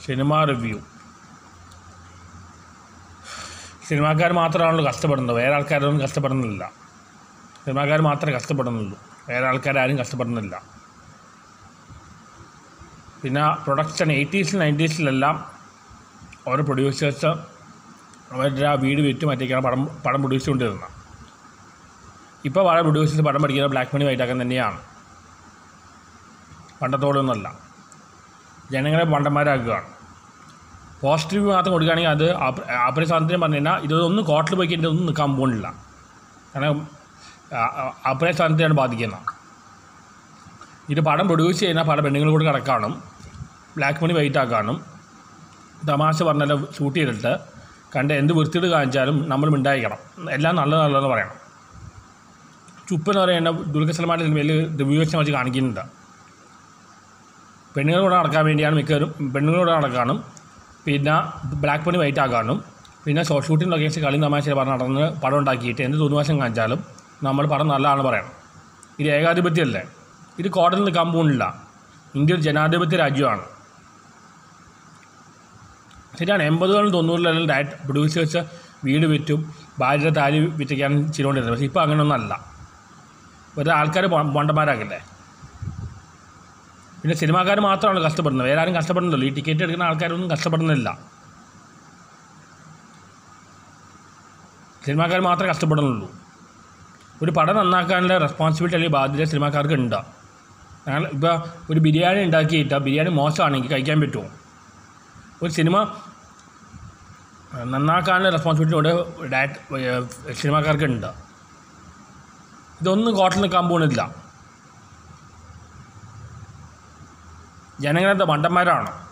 cinema review സിനിമാക്കാർ മാത്രമാണല്ലോ കഷ്ടപ്പെടുന്നത് വേറെ ആൾക്കാരൊന്നും കഷ്ടപ്പെടുന്നില്ല സിനിമാക്കാർ മാത്രമേ കഷ്ടപ്പെടുന്നുള്ളൂ വേറെ ആൾക്കാരും കഷ്ടപ്പെടുന്നില്ല പിന്നെ പ്രൊഡക്ഷൻ എയ്റ്റീസിൽ നയൻറ്റീസിലെല്ലാം ഓരോ പ്രൊഡ്യൂസേഴ്സ് അവരുടെ ആ വീട് വിറ്റ് മറ്റേക്കാണ് പടം പടം പ്രൊഡ്യൂസ് കൊണ്ടിരുന്നത് ഇപ്പോൾ പല പ്രൊഡ്യൂസേഴ്സ് പടം പഠിക്കുന്നത് ബ്ലാക്ക് മണി വൈറ്റാക്കാൻ തന്നെയാണ് പണ്ടത്തോടൊന്നുമല്ല ജനങ്ങളെ പണ്ടന്മാരാക്കുകയാണ് പോസിറ്റീവ് മാത്രം കൊടുക്കുകയാണെങ്കിൽ അത് ആപ്പറേ സ്വാതന്ത്ര്യം പറഞ്ഞു കഴിഞ്ഞാൽ ഇതൊന്നും കോർട്ടിൽ പോയി കഴിഞ്ഞാൽ ഒന്നും നിൽക്കാൻ പോകുന്നില്ല കാരണം ആപ്പറേ സ്വാതന്ത്ര്യമാണ് ബാധിക്കുന്നത് ഇത് പടം പ്രൊഡ്യൂസ് ചെയ്യുന്ന പല പെണ്ണുങ്ങൾ കൂടെ കിടക്കാനും ബ്ലാക്ക് മണി വൈറ്റ് ആക്കാനും തമാശ പറഞ്ഞാൽ ഷൂട്ട് ചെയ്തിട്ട് കണ്ട് എന്ത് വൃത്തിയിട്ട് കാണിച്ചാലും നമ്മൾ മിണ്ടായിക്കണം എല്ലാം നല്ല നല്ലതെന്ന് പറയണം ചുപ്പ് എന്ന് പറയുന്ന ദുൽഖർ സൽമാൻ്റെ സിനിമയിൽ റിവ്യൂസിനെ വെച്ച് കാണിക്കുന്നുണ്ട് പെണ്ണുങ്ങളോട് നടക്കാൻ വേണ്ടിയാണ് മിക്കവരും പെണ്ണുങ്ങളോട് നടക്കാനും പിന്നെ ബ്ലാക്ക് മണി വൈറ്റ് ആക്കാനും പിന്നെ ഷോർട്ട് ഷൂട്ടിംഗ് ലൊക്കേഷൻ കളി തമാശ പറഞ്ഞ് നടന്ന് പടം ഉണ്ടാക്കിയിട്ട് എന്ത് തോന്നുവാശം കാണിച്ചാലും നമ്മൾ പടം നല്ലതാണ് പറയണം ഇത് ഏകാധിപത്യമല്ലേ ഇത് കോടതിയിൽ നിൽക്കാൻ പോകുന്നില്ല ഇന്ത്യ ഒരു ജനാധിപത്യ രാജ്യമാണ് ശരിയാണ് എൺപതുകളിലും തൊണ്ണൂറിലെല്ലാം ഡയറ്റ് പ്രൊഡ്യൂസേഴ്സ് വീട് വിറ്റും ഭാര്യയുടെ താലി വിറ്റയ്ക്കാണ് ചെയ്തുകൊണ്ടിരുന്നത് പക്ഷേ ഇപ്പോൾ അങ്ങനെയൊന്നല്ല വെറുതെ ആൾക്കാർ മണ്ടന്മാരാക്കില്ലേ പിന്നെ സിനിമാക്കാർ മാത്രമാണ് കഷ്ടപ്പെടുന്നത് വേറെ ആരും കഷ്ടപ്പെടുന്നില്ല ഈ ടിക്കറ്റ് എടുക്കുന്ന ആൾക്കാരൊന്നും കഷ്ടപ്പെടുന്നില്ല സിനിമാക്കാർ മാത്രമേ കഷ്ടപ്പെടുന്നുള്ളൂ ഒരു പടം നന്നാക്കാനുള്ള റെസ്പോൺസിബിലിറ്റി അല്ലെങ്കിൽ ബാധ്യത സിനിമാക്കാർക്ക് ഉണ്ട് ഞങ്ങൾ ഇപ്പോൾ ഒരു ബിരിയാണി ഉണ്ടാക്കിയിട്ട് ആ ബിരിയാണി മോശമാണെങ്കിൽ കഴിക്കാൻ പറ്റുമോ ഒരു സിനിമ നന്നാക്കാനുള്ള റെസ്പോൺസിബിലിറ്റി ഇവിടെ ഡയറക്ട് സിനിമാക്കാർക്ക് ഉണ്ട് ഇതൊന്നും കോട്ടിൽ നിൽക്കാൻ പോകുന്നില്ല ജനങ്ങളെന്താ മണ്ടന്മാരാണോ